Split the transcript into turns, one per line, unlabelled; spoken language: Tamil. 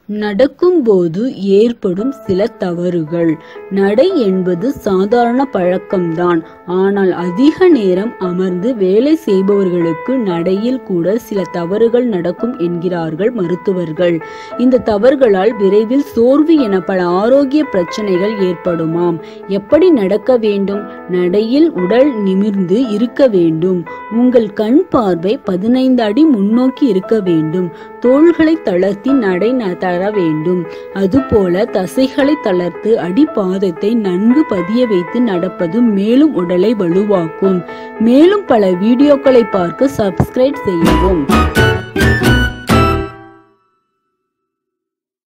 நடக்கும்போது ஏற்படும் சில தவறுகள் நடை என்பது சாதாரண பழக்கம்தான் ஆனால் அதிக நேரம் அமர்ந்து வேலை செய்பவர்களுக்கு நடையில் கூட சில தவறுகள் நடக்கும் என்கிறார்கள் மருத்துவர்கள் இந்த தவறுகளால் விரைவில் சோர்வு என பல ஆரோக்கிய பிரச்சனைகள் ஏற்படுமாம் எப்படி நடக்க வேண்டும் நடையில் உடல் நிமிர்ந்து இருக்க வேண்டும் உங்கள் கண் பார்வை பதினைந்து அடி முன்னோக்கி இருக்க வேண்டும் தோள்களை தளர்த்தி நடை ந- தர வேண்டும் அதுபோல தசைகளை தளர்த்து அடிப்பாதத்தை நன்கு பதிய வைத்து நடப்பது மேலும் உடலை வலுவாக்கும் மேலும் பல வீடியோக்களை பார்க்க சப்ஸ்கிரைப் செய்யவும்